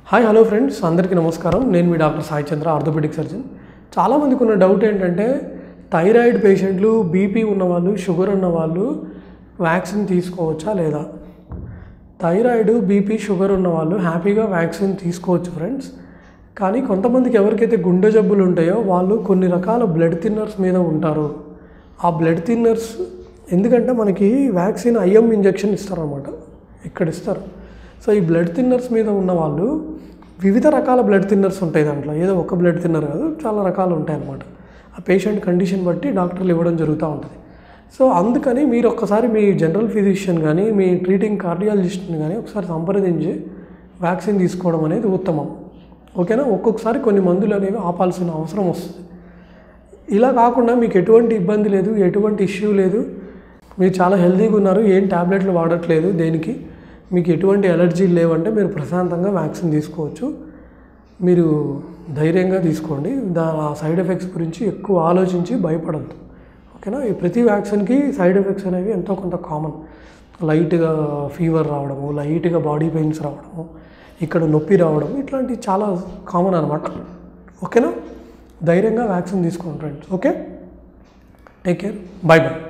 hi hello friends అందరికీ నమస్కారం నేను మీ doctor Sai Chandra orthopaedic surgeon చాలామందికి ఉన్న డౌట్ ఏంటంటే థైరాయిడ్ పేషెంట్లు బీపీ ఉన్నవాళ్ళు షుగర్ ఉన్నవాళ్ళు వ్యాక్సిన్ తీసుకోవచ్చా లేదా థైరాయిడ్ బీపీ షుగర్ ఉన్నవాళ్ళు హ్యాపీగా వ్యాక్సిన్ తీసుకోవచ్చు ఫ్రెండ్స్ కానీ కొంతమందికి ఎవరికైతే గుండె జబ్బులు ఉంటాయో వాళ్ళు కొన్ని రకాల బ్లడ్ థిన్నర్స్ మీద ఉంటారు ఆ బ్లడ్ థిన్నర్స్ ఎందుకంటే మనకి వ్యాక్సిన్ ఐఎం ఇంజెక్షన్ ఇస్తారనమాట ఇక్కడ ఇస్తారు సో ఈ బ్లడ్ థిన్నర్స్ మీద ఉన్న వాళ్ళు వివిధ రకాల బ్లడ్ థిన్నర్స్ ఉంటాయి దాంట్లో ఏదో ఒక బ్లడ్ థిన్నర్ కాదు చాలా రకాలు ఉంటాయి అన్నమాట ఆ పేషెంట్ కండిషన్ బట్టి డాక్టర్లు ఇవ్వడం జరుగుతూ ఉంటుంది సో అందుకని మీరు ఒక్కసారి మీ జనరల్ ఫిజిషియన్ కానీ మీ ట్రీటింగ్ కార్డియాలజిస్ట్ని కానీ ఒకసారి సంప్రదించి వ్యాక్సిన్ తీసుకోవడం అనేది ఉత్తమం ఓకేనా ఒక్కొక్కసారి కొన్ని మందులు అనేవి ఆపాల్సిన అవసరం వస్తుంది ఇలా కాకుండా మీకు ఎటువంటి ఇబ్బంది లేదు ఎటువంటి ఇష్యూ లేదు మీరు చాలా హెల్తీగా ఉన్నారు ఏం ట్యాబ్లెట్లు వాడట్లేదు దేనికి మీకు ఎటువంటి ఎలర్జీలు లేవంటే మీరు ప్రశాంతంగా వ్యాక్సిన్ తీసుకోవచ్చు మీరు ధైర్యంగా తీసుకోండి దా ఆ సైడ్ ఎఫెక్ట్స్ గురించి ఎక్కువ ఆలోచించి భయపడద్దు ఓకేనా ఈ ప్రతి వ్యాక్సిన్కి సైడ్ ఎఫెక్ట్స్ అనేవి ఎంతో కొంత కామన్ లైట్గా ఫీవర్ రావడము లైట్గా బాడీ పెయిన్స్ రావడము ఇక్కడ నొప్పి రావడం ఇట్లాంటివి చాలా కామన్ అనమాట ఓకేనా ధైర్యంగా వ్యాక్సిన్ తీసుకోండి friends okay take care bye bye